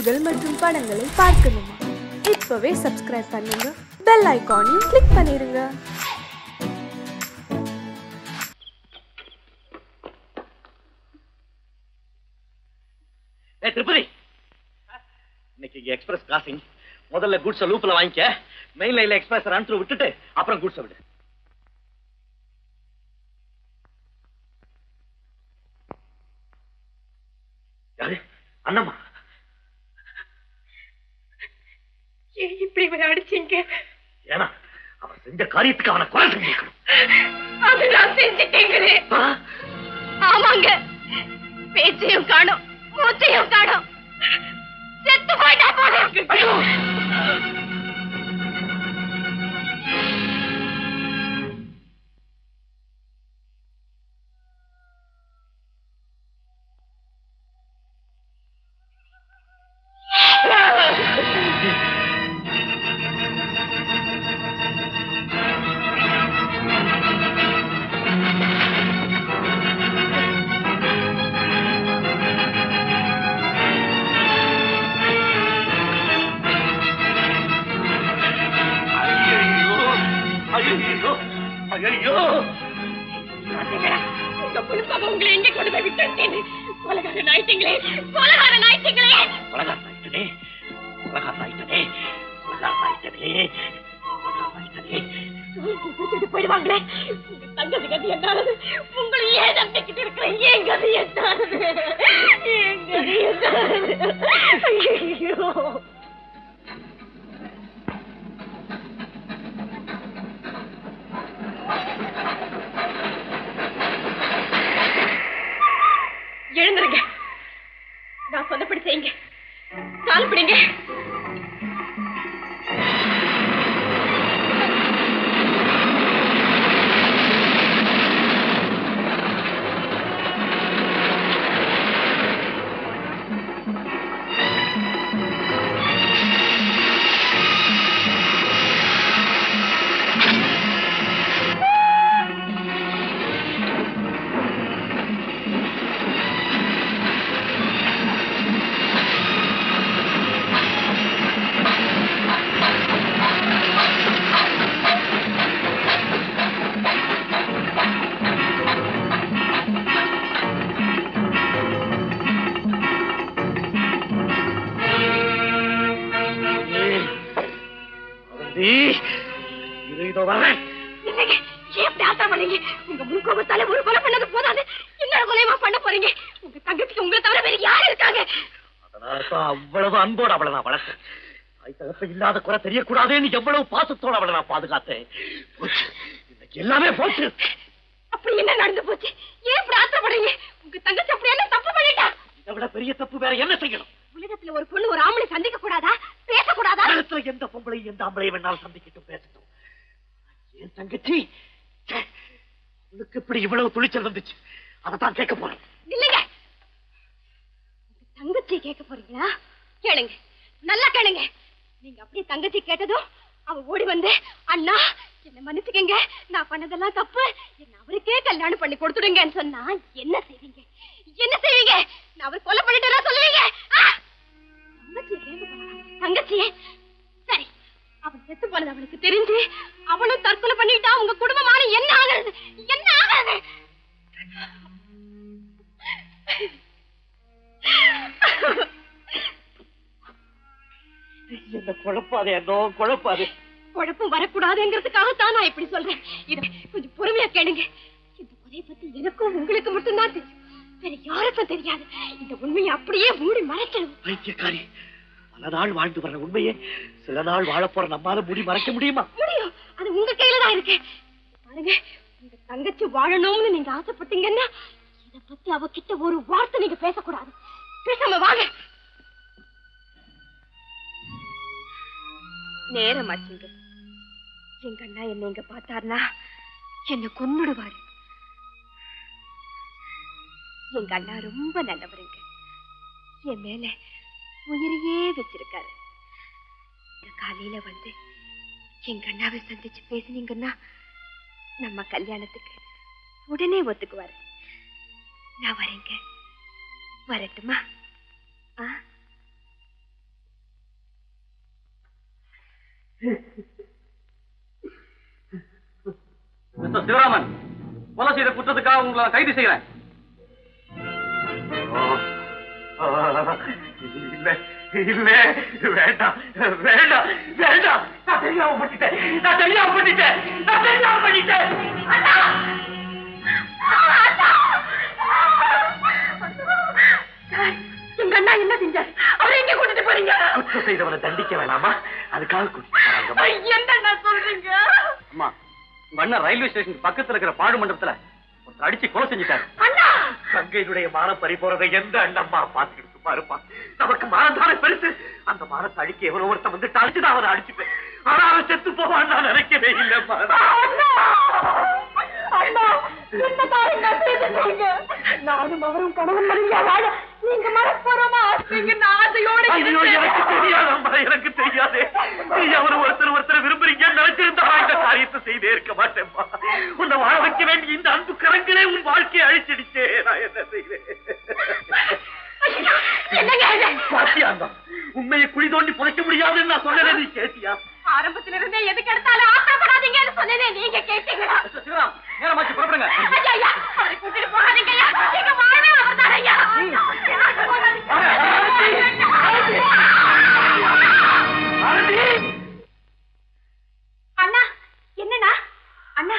நிகழ்ச்சிகள் மற்றும் படங்களை பார்க்கணுமா இப்பவே சப்ஸ்கிரைப் பண்ணுங்க பெல் ஐகானையும் கிளிக் பண்ணிருங்க ஏய் திருப்பதி இன்னைக்கு இங்க எக்ஸ்பிரஸ் கிராசிங் முதல்ல குட்ஸ லூப்ல வாங்கிக்க மெயின் லைன்ல எக்ஸ்பிரஸ் ரன் த்ரூ விட்டுட்டு அப்புறம் குட்ஸ விடு யாரு அண்ணம்மா ஏன் இப்படி இவரை அடிச்சீங்க ஏன்னா அவன் செஞ்ச காரியத்துக்கு அவனை கொலை செஞ்சிருக்கணும் அது நான் செஞ்சுட்டேங்களே ஆ? ஆமாங்க பேச்சையும் காணும் மூச்சையும் காணும் செத்து போயிட்டா போல இருக்கு. ஐயோ! ஐயையோ! ஐயையோ! ஐயையோ! பாத்தீங்களா? உங்க குடும்பம் உங்களை எங்க கொண்டு போய் விட்டுட்டீங்க கொலகாரன் ஆயிட்டீங்களே கொலகாரன் ஆயிட்டீங்களே கொலைகாரன் ஆயிட்டனே, கொலைகாரன் ஆயிட்டனே, கொலைகாரன் ஆயிட்டனே, கொலைகாரன் ஆயிட்டனே. தூக்கி பிடிச்சிட்டு போயிடுவாங்களே உங்க தங்கச்சி கதி என்னானது உங்களை ஏன் நம்பிக்கிட்டு இருக்கிறேன் ஏன் கதி என்னானது ஏன் கதி என்னானது ஐயோ எழுந்துருங்க நான் சொன்னபடி செய்யுங்க கால் பிடிங்க ஏய், அவந்தி, இரு இதோ வரேன். இல்லைங்க ஏன் இப்படி ஆத்திரம் பண்ணீங்க உங்க முன்கோபத்தால ஒரு கொலை பண்ணது போதாது இன்னொரு கொலையுமா பண்ண போறீங்க உங்க தங்கச்சிக்கு உங்களை தவிர வேற யாரு இருக்காங்க அதனாலதான் அவ்வளவு அன்போடு அவளை நான் வளர்த்தேன் தாய் தகப்ப இல்லாத குறை தெரியக்கூடாதேன்னு எவ்வளவு பாசத்தோட அவளை நான் பாதுகாத்தேன் போச்சு. இன்னைக்கு எல்லாமே போச்சு அப்படி என்ன நடந்து போச்சு ஏன் இப்படி ஆத்திரப்படுறீங்க உங்க தங்கச்சி அப்படி என்ன தப்பு பண்ணிட்டா இதை விட பெரிய தப்பு வேற என்ன செய்யணும் உலகத்துல ஒரு பொண்ணு ஒரு ஆம்பளை சந்திக்க கூடாதா பேசக்கூடாதா உலகத்துல எந்த பொம்பளை எந்த ஆம்பளை வேணாலும் சந்திக்கட்டும் பேசட்டும் என் தங்கச்சி ச்சே, அவளுக்கு இப்படி இவ்வளவு துணிச்சல் வந்துச்சு அதைத்தான் கேட்க போறேன் இல்லைங்க உங்க தங்கச்சி கேட்க போறீங்களா கேளுங்க நல்லா கேளுங்க நீங்க அப்படியே தங்கச்சி கேட்டதும் அவ ஓடி வந்து அண்ணா என்ன மன்னிச்சுக்கங்க நான் பண்ணதெல்லாம் தப்பு என்ன அவருக்கே கல்யாணம் பண்ணி கொடுத்துடுங்கன்னு சொன்னா என்ன செய்வீங்க என்ன செய்வீங்க நான் அவர் கொலை பண்ணிட்டேன்னா சொல்லுவீங்க ஆ! தங்கச்சியை கேட்க போறானா? தங்கச்சியே சரி அவன் செத்து போனது அவளுக்கு தெரிஞ்சு அவளும் தற்கொலை பண்ணிட்டா உங்க குடும்பமான என்ன ஆகுறது என்ன ஆகுறது என்ன குழப்பாதே என்னோ குழப்பாது குழப்பம் வரக்கூடாதுங்கிறதுக்காகத்தான் நான் இப்படி சொல்றேன் இத கொஞ்சம் பொறுமையா கேளுங்க இந்த கொலையை பத்தி எனக்கும் உங்களுக்கு மட்டும்தான் தெரியும் வேற யாருக்கும் தெரியாது இந்த உண்மையை அப்படியே மூடி மறைச்சிடும் பைத்தியக்காரி பல நாள் வாழ்ந்து வர்ற உண்மையே சில நாள் வாழப் போற நம்மால முடி மறைக்க முடியுமா முடியும் அது உங்க கையில தான் இருக்கு பாருங்க உங்க தங்கச்சி வாழணும்னு நீங்க ஆசைப்பட்டீங்கன்னா இத பத்தி அவகிட்ட ஒரு வார்த்தை நீங்க பேசக்கூடாது பேசாம வாங்க நேரமாச்சுங்க எங்க அண்ணா என்ன இங்க பார்த்தாருன்னா என்ன கொன்னுடுவாரு எங்க அண்ணா ரொம்ப நல்லவருங்க என் மேல உயிரையே வச்சிருக்காரு இந்த காலையில வந்து எங்க அண்ணாவை சந்திச்சு பேசினீங்கன்னா நம்ம கல்யாணத்துக்கு உடனே ஒத்துக்குவாரு நான் வரேங்க வரட்டுமா ஆ மிஸ்டர் சிவராமன் கொலை செய்த குற்றத்துக்காக உங்களை நான் கைது செய்கிறேன் இல்ல இல்ல வேண்டாம் வேண்டாம் வேண்டாம் நான் தெரியாம பண்ணிட்டேன் நான் தெரியாம பண்ணிட்டேன் நான் தெரியாம பண்ணிட்டேன் எங்க அண்ணா என்ன செஞ்சார் அவரை எங்க கூட்டிட்டு போறீங்க குற்றம் செய்தவனை தண்டிக்க வேணாமா அதுக்காக கூட்டிட்டு போறாங்கம்மா. என்னண்ணா சொல்றீங்க அம்மா உங்க அண்ணன் ரயில்வே ஸ்டேஷன் பக்கத்துல இருக்கிற பாடு மண்டபத்துல ஒருத்தர் அடிச்சு கொலை செஞ்சுட்டாரு அண்ணா தங்கையினுடைய மானம் பறி போறதை எந்த அண்ணம்மா பாத்துக்கிட்டு சும்மா இருப்பான் நமக்கு மானம் தானே பெருசு அந்த மானத்தை அடிக்க எவனோ ஒருத்தன் வந்துட்டு அடிச்சுதான் அவனை அடிச்சுப்பேன் ஆனா அவன் செத்து போவான் நான் நினைக்கவே இல்லம்மா அண்ணா என்ன தாருங்க செய்துட்டீங்க நானும் அவரும் கணவன் மனைவியா வாழ நீங்க மனப்பூர்வமா ஆசைங்க நான் ஆசையோட ஐயோ எனக்கு தெரியாதம்மா எனக்கு தெரியாது நீ அவரு ஒருத்தர் ஒருத்தர் விரும்புறீங்கன்னு நினைச்சிருந்தா நான் இந்த காரியத்தை செய்தே இருக்க மாட்டேன்ப்பா உன்னை வாழ வைக்க வேண்டிய இந்த அன்பு கரங்களே உன் வாழ்க்கையை அழிச்சிடுச்சே நான் என்ன செய்வேன் பாத்தியாந்தா உண்மையை குழி தோண்டி புதைக்க முடியாதுன்னு நான் சொன்னதை நீ கேட்டியா ஆரம்பத்துல இருந்தே எதுக்கு எடுத்தாலும் ஆசைப்படாதீங்கன்னு சொன்னதே நீங்க கேட்டீங்களா மிஸ்டர் சிவராம் நேரமாச்சு புறப்படுங்க ஐயா, ஐயா, அவரை கூட்டிட்டு போகாதீங்க ஐயா. எங்க வாழ்வே அவர்தான் ஐயா. அண்ணா என்னண்ணா அண்ணா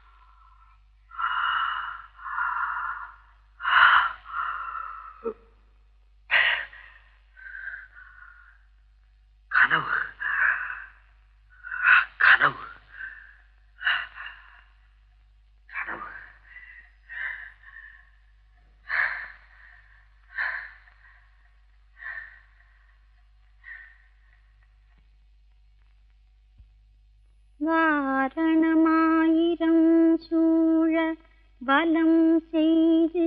கனவு கனவு கனவு வாரணமாயிரம் சூழ வலம் செய்து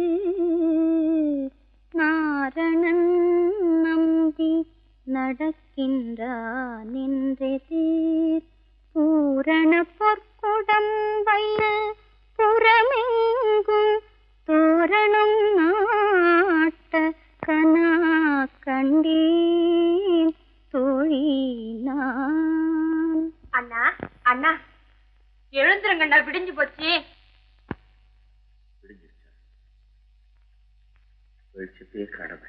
நாரணன் நம்பி நடக்கின்றான் என்றெதிர் பூரண பொற்குடம் வைய புறமெங்கும் தோரணம் நாட்ட கனா கண்டேன் தோழி நான் அண்ணா அண்ணா எழுந்துருங்கண்ணா விடிஞ்சு போச்சு வெளிச்சத்தையே காணல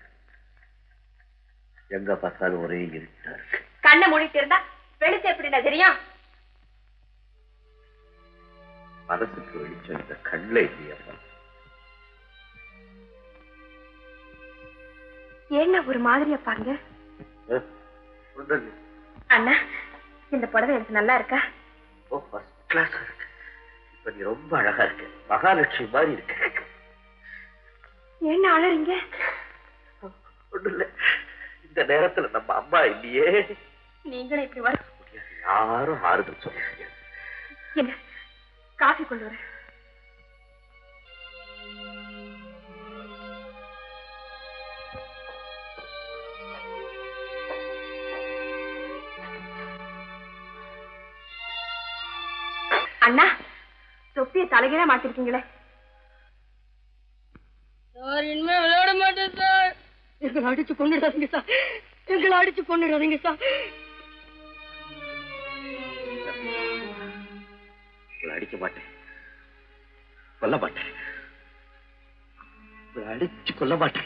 எங்க பார்த்தாலும் ஒரே இருட்டா இருக்கு கண்ணை மூடிட்டு இருந்தா வெளிச்சம் எப்படிண்ணா தெரியும் மனசுக்கு வெளிச்சம் இந்த கண்ணில் இல்லையப்பா ஏன்னா ஒரு மாதிரியா பாருங்க அஹ், ஒண்ணும் இல்லை. அண்ணா இந்த புடவை எனக்கு நல்லா இருக்கா ஓ ஃபர்ஸ்ட் கிளாஸ் இருக்கு இப்ப நீ ரொம்ப அழகா இருக்க மகாலட்சுமி மாதிரி இருக்க என்ன அழறீங்க ஒண்ணும் இல்ல இந்த நேரத்துல நம்ம அம்மா இல்லையே நீங்களும் இப்படி வர முடியாது. யாரும் ஆறுதல் சொல்ல முடியாது என்ன காஃபி கொண்டு வரேன் அண்ணா தொப்பியை தலைகீழ மாத்திருக்கீங்களே சார் இனிமே விளையாட மாட்டேன் சார் எங்களை அடிச்சு கொண்டுடாதீங்க சார் எங்களை அடிச்சு கொண்டுடாதீங்க சார் உங்களை அடிக்க மாட்டேன் கொல்ல மாட்டேன் உங்களை அடிச்சு கொல்ல மாட்டேன்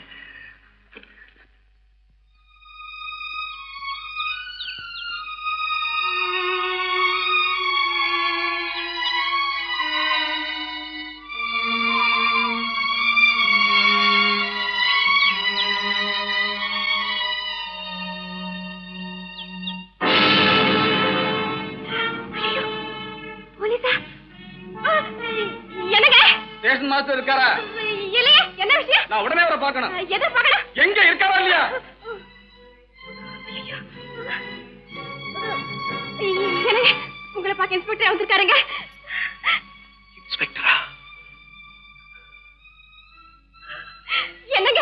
போலீஸா ஆ, என்னங்க ஸ்டேஷன் மாஸ்டர் இருக்காரா இல்லையே என்ன விஷயம் நான் உடனே அவரை பார்க்கணும் எதை பார்க்கணும் எங்க இருக்காரா இல்லையா என்னங்க உங்களை பார்க்க இன்ஸ்பெக்டர் வந்திருக்காருங்க இன்ஸ்பெக்டரா என்னங்க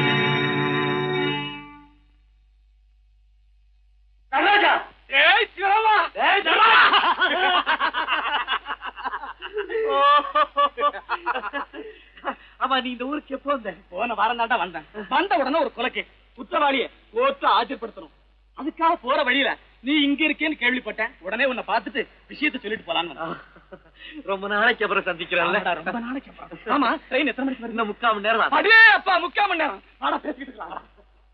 நடராஜா ஏய் சிவா நீ இந்த ஊருக்கு எப்போ வந்த போன வாரம் தாண்டா வந்தேன் வந்த உடனே ஒரு கொலைக்கு குற்றவாளியை கோர்த்து ஆஜர்படுத்தணும் அதுக்காக போற வழியில நீ இங்க இருக்கேன்னு கேள்விப்பட்டேன் உடனே உன்னை பார்த்துட்டு விஷயத்தை சொல்லிட்டு போலான்னு ரொம்ப நாளைக்கு அப்புறம் சந்திக்கிறேன் ரொம்ப நாளைக்கு அப்புறம் ஆமா ட்ரெயின் எத்தனை மணிக்கு வருது முக்கால் மணி நேரம் அடே அப்பா முக்கால் மணி நேரம் ஆனா பேசிக்கிட்டு இருக்கலாம்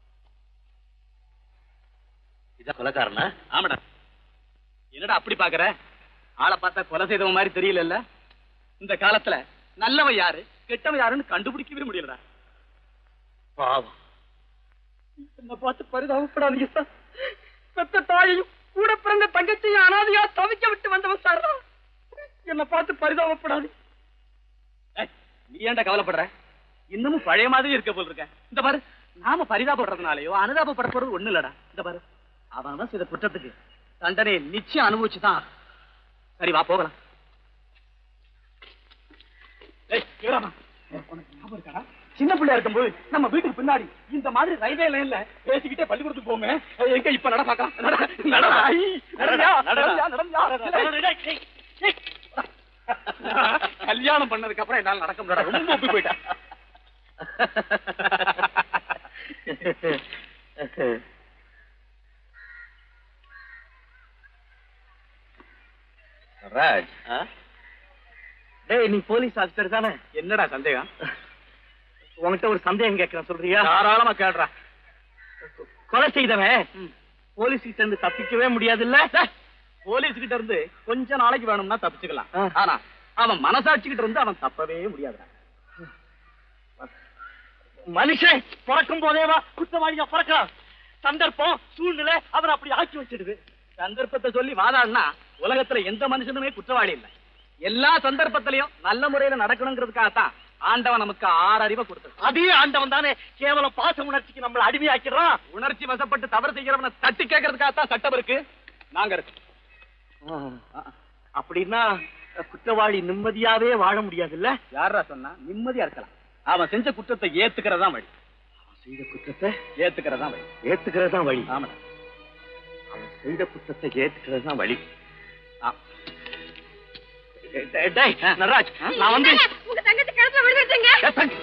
இதான் கொலைக்காரனா ஆமாடா என்னடா அப்படி பாக்குற ஆளை பார்த்தா கொலை செய்தவன் மாதிரி தெரியல இந்த காலத்துல நல்லவன் யாரு கெட்டவன் யாருன்னு கண்டுபிடிக்கவே முடியலடா பாவம் என்ன பார்த்து பரிதாபப்படாதீங்க சார் பெத்த தாயையும் கூட பிறந்த தங்கச்சியும் அனாதையா தவிக்க விட்டு வந்தவன் சார் என்ன பார்த்து பரிதாபப்படாது நீ ஏன்டா கவலைப்படுற இன்னமும் பழைய மாதிரி இருக்க போல் இருக்க இந்த பாரு நாம பரிதாபப்படுறதுனாலயோ அனுதாபப்பட போறது ஒண்ணு இல்லடா இந்த பாரு அவன் அவன் செய்த குற்றத்துக்கு தண்டனை நிச்சயம் அனுபவிச்சுதான் சரி வா போகலாம் ஏய், வீராமா, உனக்கு ஞாபகம் இருக்காடா? சின்ன பிள்ளையா இருக்கும்போது நம்ம வீட்டுக்கு பின்னாடி இந்த மாதிரி ரயில்வே லைன்ல பேசிக்கிட்டே பள்ளிக்கூடத்துக்கு போமே எங்க இப்ப நட பாக்கலாம் கல்யாணம் பண்ணதுக்கு அப்புறம் என்னால நடக்க முடியாது ரொம்ப ஒப்பி போயிட்டேன் ராஜ் டேய் நீ போலீஸ் ஆஃபீஸர் தானே என்னடா சந்தேகம் உன்கிட்ட ஒரு சந்தேகம் கேட்கிறேன் சொல்றியா தாராளமா கேடுறா கொலை செய்தவன் போலீஸ் கிட்ட இருந்து தப்பிக்கவே முடியாது இல்ல போலீஸ் கிட்ட இருந்து கொஞ்ச நாளைக்கு வேணும்னா தப்பிச்சுக்கலாம் ஆனா அவன் மனசாட்சி கிட்ட இருந்து அவன் தப்பவே முடியாதுடா மனுஷன் பிறக்கும் போதேவா குற்றவாளியா பிறக்கலாம் சந்தர்ப்பம் சூழ்நிலை அவர் அப்படி ஆக்கி வச்சிடுது சந்தர்ப்பத்தை சொல்லி வாதாடினா உலகத்துல எந்த மனுஷனுமே குற்றவாளி இல்லை எல்லா சந்தர்ப்பத்திலையும் நல்ல முறையில நடக்கணுங்கிறதுக்காகத்தான் ஆண்டவன் நமக்கு ஆறு அறிவை கொடுத்தது அதே ஆண்டவன் தானே கேவலம் பாச உணர்ச்சிக்கு நம்மள அடிமையாக்கிறான் உணர்ச்சி வசப்பட்டு தவறு செய்யறவனை தட்டி கேட்கறதுக்காகத்தான் சட்டம் இருக்கு நாங்க இருக்கு அப்படின்னா குற்றவாளி நிம்மதியாவே வாழ முடியாது இல்ல யாரா சொன்னா நிம்மதியா இருக்கலாம் அவன் செஞ்ச குற்றத்தை ஏத்துக்கிறதா வழி செய்த குற்றத்தை ஏத்துக்கிறதா வழி ஏத்துக்கிறது தான் வழி ஆமாடா அவன் செய்த குற்றத்தை ஏத்துக்கிறது தான் வழி டேய், டேய், நடராஜ் நான் வந்து என்னங்க, உங்க தங்கச்சி கழுத்துல விழுந்துருச்சுங்க ஏ, தங்கி.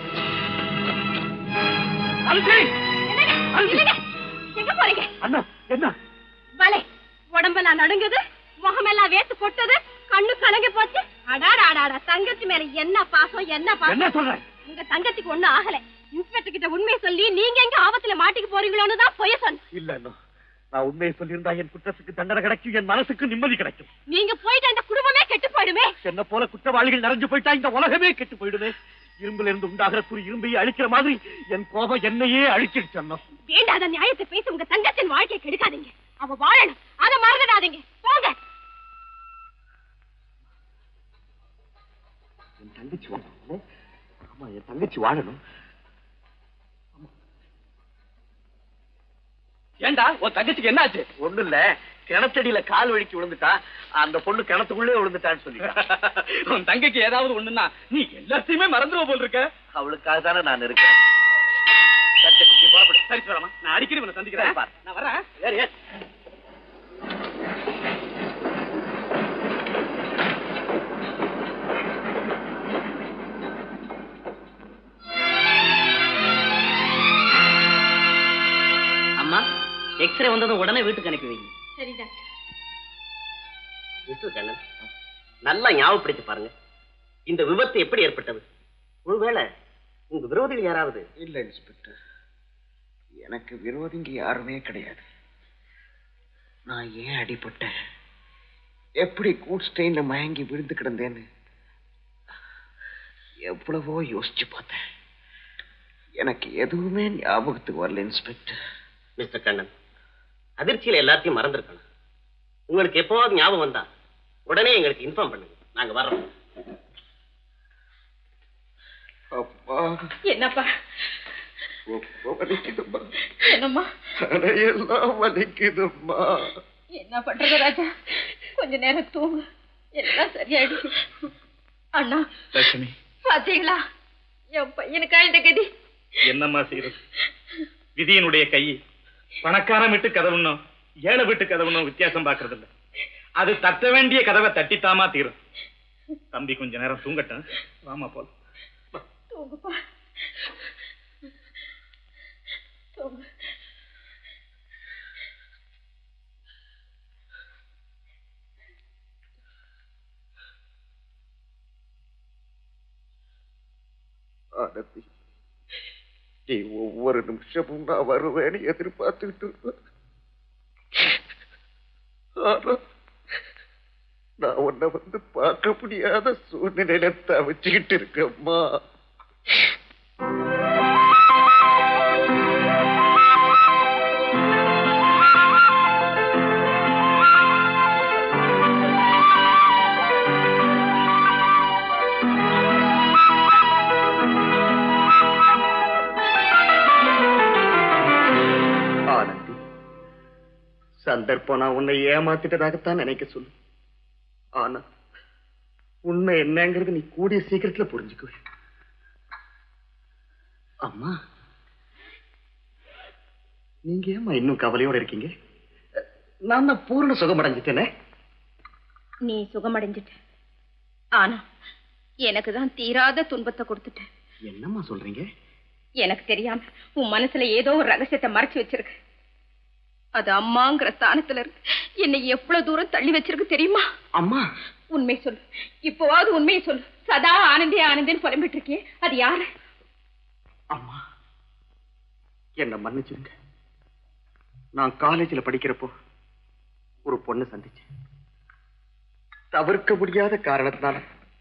அல்சி! என்னங்க, அல்சி! இல்லைங்க. எங்க போறீங்க அண்ணா என்ன பலே உடம்பெல்லாம் நடுங்குது முகமெல்லாம் வேத்து கொட்டுது கண்ணு கலங்கி போச்சு அடாடா அடாடா தங்கச்சி மேல என்ன பாசம் என்ன பாசம் என்ன சொல்ற உங்க தங்கச்சிக்கு ஒண்ணும் ஆகல இன்ஸ்பெக்டர் கிட்ட உண்மையை சொல்லி நீங்க எங்க ஆபத்துல மாட்டிக்க போறீங்களோன்னு தான் பொய்ய சொன்ன இல்ல அண்ணா நான் உண்மையை சொல்லியிருந்தா என் குற்றத்துக்கு தண்டனை கிடைக்கும் என் மனசுக்கு நிம்மதி கிடைக்கும் நீங்க போயிட்டு அந்த குடும்பமே கெட்டு போயிடுமே என்ன போல குற்றவாளிகள் நிறைஞ்சு போயிட்டா இந்த உலகமே கெட்டு போயிடுமே இரும்புல இருந்து உண்டாகிற குறி இரும்பையே அழிக்கிற மாதிரி என் கோபம் என்னையே அழிச்சிடுச்சு அண்ணா வேண்டாத நியாயத்தை பேசி உங்க தங்கச்சின் வாழ்க்கையை கெடுக்காதீங்க அவ வாழணும் அதை மறந்துடாதீங்க போங்க என் தங்கச்சி வாழணும் ஆமா என் தங்கச்சி வாழணும் ஏண்டா உன் தங்கச்சிக்கு என்னாச்சு ஒண்ணு இல்ல கிணத்தடியில கால் வழிக்கு விழுந்துட்டா அந்த பொண்ணு கிணத்துக்குள்ளே விழுந்துட்டான்னு சொல்லி உன் தங்கைக்கு ஏதாவது ஒண்ணுன்னா நீ எல்லாத்தையுமே மறந்துருவ போல் இருக்க அவளுக்காக தானே நான் இருக்கேன் சரி, சரி, நீ புறப்படு. சரி சிவராமா நான் அடிக்கடி உன்னை சந்திக்கிறேன் பாரு. நான் வரேன் ஏறு, ஏறு. அம்மா எக்ஸ்ரே வந்ததும் உடனே வீட்டுக்கு அனுப்பி வைங்க சரி டாக்டர் மிஸ்டர் கண்ணன் நல்லா ஞாபகப்படுத்தி பாருங்க இந்த விபத்து எப்படி ஏற்பட்டது ஒருவேளை உங்க விரோதிகள் யாராவது இல்ல இன்ஸ்பெக்டர் எனக்கு விரோதிங்க யாருமே கிடையாது நான் ஏன் அடிபட்டேன் எப்படி கூட் ஸ்டெயின்ல மயங்கி விழுந்து கிடந்தேன்னு எவ்வளவோ யோசிச்சு பார்த்தேன் எனக்கு எதுவுமே ஞாபகத்துக்கு வரல இன்ஸ்பெக்டர் மிஸ்டர் கண்ணன் அதிர்ச்சியில எல்லாத்தையும் மறந்துருக்கணும் உங்களுக்கு எப்போவாவது ஞாபகம் வந்தா உடனே எங்களுக்கு இன்ஃபார்ம் பண்ணுங்க நாங்க வர்றோம் அப்பா என்னப்பா ரொம்ப வலிக்குதும்மா என்னம்மா தலையெல்லாம் வலிக்குதும்மா என்ன பண்றது ராஜா கொஞ்ச நேரம் தூங்கு எல்லாம் சரியாயிடும் அண்ணா லட்சுமி பாத்தீங்களா என் பையனுக்கா இந்த கதி என்னம்மா செய்யறது விதியினுடைய கை பணக்காரன் வீட்டு கதவுன்னும் ஏழை வீட்டு கதவுன்னும் வித்தியாசம் பாக்குறது இல்ல அது தட்ட வேண்டிய கதவை தட்டித்தாமா தீரும் தம்பி கொஞ்ச நேரம் தூங்கட்டும் வாமா போல தூங்குப்பா ஆனந்தி நீ ஒவ்வொரு நிமிஷமும் நான் வருவேன்னு எதிர்பார்த்துக்கிட்டு இருந்தேன் ஆனா நான் உன்னை வந்து பார்க்க முடியாத சூழ்நிலையில தவிச்சுக்கிட்டு இருக்கேம்மா ஆனந்தி சந்தர்ப்பம் நான் உன்னை ஏமாத்திட்டதாகத்தான் நினைக்க சொல்லு ஆனா உண்மை என்னங்கிறது நீ கூடிய சீக்கிரத்துல புரிஞ்சுக்குவ அம்மா நீங்க ஏம்மா இன்னும் கவலையோட இருக்கீங்க நான் தான் பூர்ண சுகமடைஞ்சிட்டேனே நீ சுகமடைஞ்சிட்ட ஆனா எனக்கு தான் தீராத துன்பத்தை கொடுத்துட்ட என்னம்மா சொல்றீங்க எனக்கு தெரியாம உன் மனசுல ஏதோ ஒரு ரகசியத்தை மறைச்சு வச்சிருக்க அது அம்மாங்கிற ஸ்தானத்துல இருந்து என்னை எவ்வளவு தூரம் தள்ளி வச்சிருக்கு தெரியுமா அம்மா உண்மை சொல்லு இப்போவாவது உண்மையை சொல்லு சதா ஆனந்தே ஆனந்தேன்னு புலம்பிட்டு இருக்கியே அது யாரு அம்மா என்ன மன்னிச்சிருங்க நான் காலேஜில் படிக்கிறப்போ ஒரு பொண்ணு சந்திச்சேன் தவிர்க்க முடியாத காரணத்தினால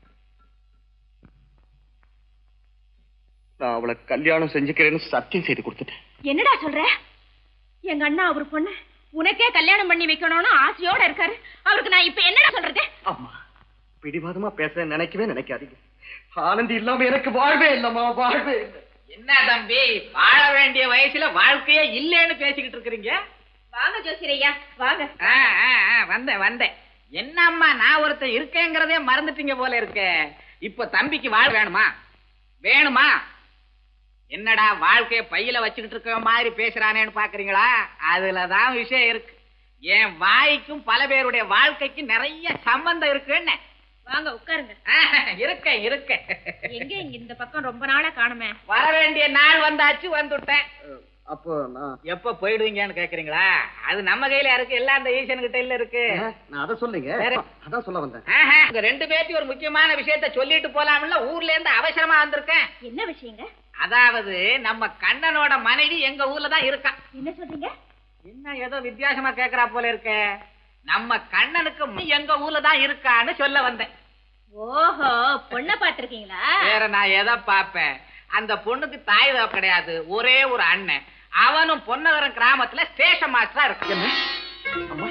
நான் அவளை கல்யாணம் செஞ்சுக்கிறேன்னு சத்தியம் செய்து கொடுத்துட்டேன் என்னடா சொல்ற எங்க அண்ணா அவர் பொண்ணு உனக்கே கல்யாணம் பண்ணி வைக்கணும்னு ஆசையோட இருக்காரு அவருக்கு நான் இப்ப என்னடா சொல்றது அம்மா பிடிவாதமா பேச நினைக்கவே நினைக்காதீங்க ஆனந்தி இல்லாம எனக்கு வாழ்வே இல்லம்மா வாழ்வே இல்லை என்ன தம்பி வாழ வேண்டிய வயசுல வாழ்க்கையே இல்லைன்னு பேசிக்கிட்டு இருக்கிறீங்க வாங்க ஜோசிரையா வாங்க ஆ, ஆ, ஆ, வந்தேன் வந்தேன் என்னம்மா நான் ஒருத்தன் இருக்கேங்கிறதே மறந்துட்டீங்க போல இருக்க இப்ப தம்பிக்கு வாழ வேணுமா வேணுமா என்னடா வாழ்க்கைய பையில வச்சுக்கிட்டு இருக்க மாதிரி பேசுறானேன்னு பாக்குறீங்களா அதுலதான் விஷயம் இருக்கு என் வாய்க்கும் பல பேருடைய வாழ்க்கைக்கும் நிறைய சம்பந்தம் இருக்குன்னு வாங்க உட்காருங்க இருக்க இருக்க எங்க இங்க இந்த பக்கம் ரொம்ப நாளா காணுமே வர வேண்டிய நாள் வந்தாச்சு வந்துட்டேன் அப்போ நான் எப்ப போயிடுவீங்கன்னு கேக்குறீங்களா அது நம்ம கையில இருக்கு எல்லாம் அந்த ஈசன் கிட்ட இல்ல இருக்கு நான் அதை சொல்லுங்க வேற? அதான் சொல்ல வந்தேன் ஆஹா, உங்க ரெண்டு பேர்த்தையும் ஒரு முக்கியமான விஷயத்த சொல்லிட்டு போலாம்ல ஊர்ல இருந்து அவசரமா வந்திருக்கேன் என்ன விஷயங்க அதாவது நம்ம கண்ணனோட மனைவி எங்க ஊர்ல தான் இருக்கா என்ன சொல்றீங்க என்ன ஏதோ வித்தியாசமா கேக்குறா போல இருக்க நம்ம கண்ணனுக்கு மனைவி எங்க ஊர்ல தான் இருக்கான்னு சொல்ல வந்தேன் ஓஹோ பொண்ண பாத்திருக்கீங்களா வேற நான் எதை பாப்பேன் அந்த பொண்ணுக்கு தாய் தகப்பன் கிடையாது ஒரே ஒரு அண்ணன் அவனும் பொன்னகரம் கிராமத்துல ஸ்டேஷன் மாஸ்டரா இருக்கான் அம்மா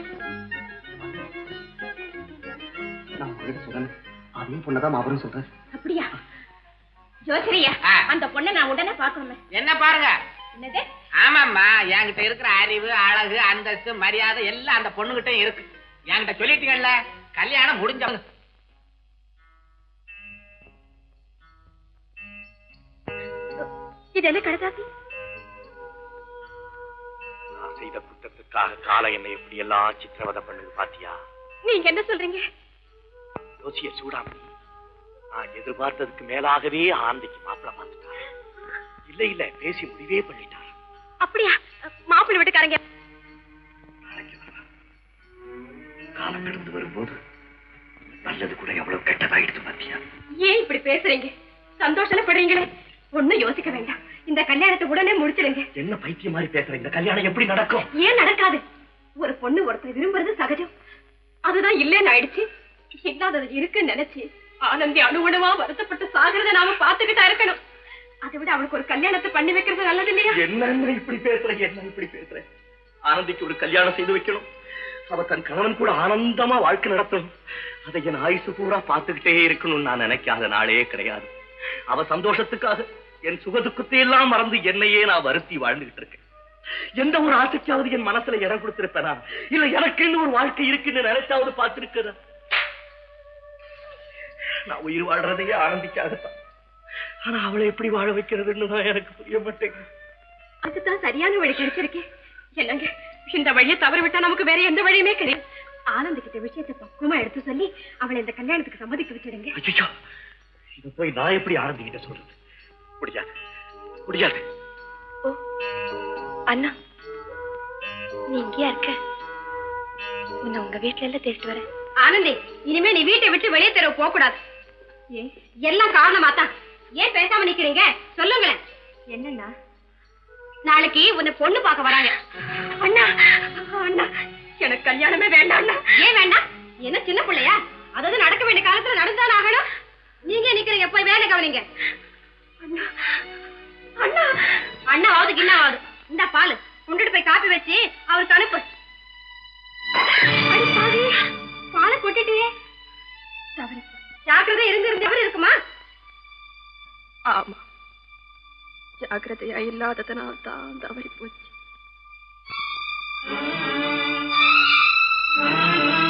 நான் உங்ககிட்ட சொல்றேன் அதையும் பொண்ணதான் அவரும் சொல்றாரு அப்படியா ஜோசிரையா ஆ. அந்த பொண்ணை நான் உடனே பாக்கணுமே என்ன பாருங்க என்னது ஆமாம்மா என்கிட்ட இருக்கிற அறிவு அழகு அந்தஸ்து மரியாதை எல்லாம் அந்த பொண்ணுகிட்ட இருக்கு என்கிட்ட சொல்லிட்டீங்கல்ல கல்யாணம் முடிஞ்சவங்க இது என்ன கடைதாசி நான் செய்த குற்றத்துக்காக காலம் என்னை எப்படி எல்லாம் சித்திரவதை பண்ணுது பாத்தியா நீங்க என்ன சொல்றீங்க யோசிய சூடாமணி நான் எதிர்பார்த்ததுக்கு மேலாகவே ஆனந்திக்கு மாப்பிள்ள பார்த்துட்டார் இல்ல இல்ல பேசி முடிவே பண்ணிட்டார் அப்படியா மாப்பிள்ளை வீட்டுக்காரங்க நாளைக்கு வரலாம். காலம் கடந்து வரும்போது நல்லது கூட எவ்வளவு கெட்டதாயிடுச்சு பாத்தியா ஏன் இப்படி பேசுறீங்க சந்தோஷப்படுறீங்களே ஒண்ணும் யோசிக்க வேண்டாம் இந்த கல்யாணத்தை உடனே முடிச்சிடுங்க என்ன பைத்தியம் மாதிரி பேசுற இந்த கல்யாணம் எப்படி நடக்கும் ஏன் நடக்காது ஒரு பொண்ணு ஒருத்தர் விரும்புறது சகஜம் அதுதான் இல்லைன்னு ஆயிடுச்சு இல்லாதது இருக்குன்னு நினைச்சு ஆனந்தி அணுகுணமா வருத்தப்பட்டு சாகிறத நாம பாத்துக்கிட்டா இருக்கணும் அதை விட அவளுக்கு ஒரு கல்யாணத்தை பண்ணி வைக்கிறது நல்லது இல்லையா என்ன இப்படி பேசுற என்ன இப்படி பேசுற ஆனந்திக்கு ஒரு கல்யாணம் செய்து வைக்கணும் அவ தன் கணவன் கூட ஆனந்தமா வாழ்க்கை நடத்தணும் அதை என் ஆயுசு பூரா பார்த்துக்கிட்டே இருக்கணும்னு நான் நினைக்காத நாளே கிடையாது அவ சந்தோஷத்துக்காக என் சுகதுக்கத்தை எல்லாம் மறந்து என்னையே நான் வருத்தி வாழ்ந்துகிட்டு இருக்கேன் எந்த ஒரு ஆசைக்காவது என் மனசுல இடம் கொடுத்திருப்பேனா இல்ல எனக்குன்னு ஒரு வாழ்க்கை இருக்குன்னு நினைச்சாவது பார்த்திருக்கிறேன் நான் உயிர் வாழ்றதையே ஆனந்திக்காகத்தான் ஆனா அவளை எப்படி வாழ வைக்கிறதுன்னு தான் எனக்கு புரிய மாட்டேங்குது அதுதான் சரியான வழி கிடைச்சிருக்கு என்னங்க இந்த வழியை தவறு விட்டா நமக்கு வேற எந்த வழியுமே கிடையாது ஆனந்த் கிட்ட விஷயத்தை பக்குவமா எடுத்து சொல்லி அவளை இந்த கல்யாணத்துக்கு சம்மதிக்க வச்சிடுங்க ஐயோ இத போய் நான் எப்படி ஆனந்திக்கிட்ட சொல்றது முடியாது முடியாது ஓ அண்ணா நீ இங்கேயா இருக்க உன்னை உங்க வீட்டுல எல்லாம் தேடிட்டு வரேன் ஆனந்தி இனிமே நீ வீட்டை விட்டு வெளியே தெருவு போக கூடாது ஏன் எல்லாம் காரணமா தான் ஏன் பேசாம நிக்கிறீங்க சொல்லுங்களேன் என்னண்ணா நாளைக்கு உன்னை பொண்ணு பார்க்க வராங்க அண்ணா அண்ணா எனக்கு கல்யாணமே வேண்டாம் அண்ணா ஏன் வேண்டாம் என்ன சின்ன பிள்ளையா அதாவது நடக்க வேண்டிய காலத்துல நடந்தானே ஆகணும் நீங்க நிக்கிறீங்க போய் வேலை கவனிங்க அண்ணா அண்ணா அண்ணா ஆகுது கிண்ணா ஆகுது இந்த பால் கொண்டுட்டு போய் காப்பி வச்சு அவருக்கு அனுப்பு அடி பாவி, பாலை கொட்டிட்டியே தவறி போச்சு. ஜாக்கிரதை இருந்து இருந்து எவரு இருக்குமா ஆமா ஜாக்கிரதையா இல்லாததனால தான் தவறி போச்சு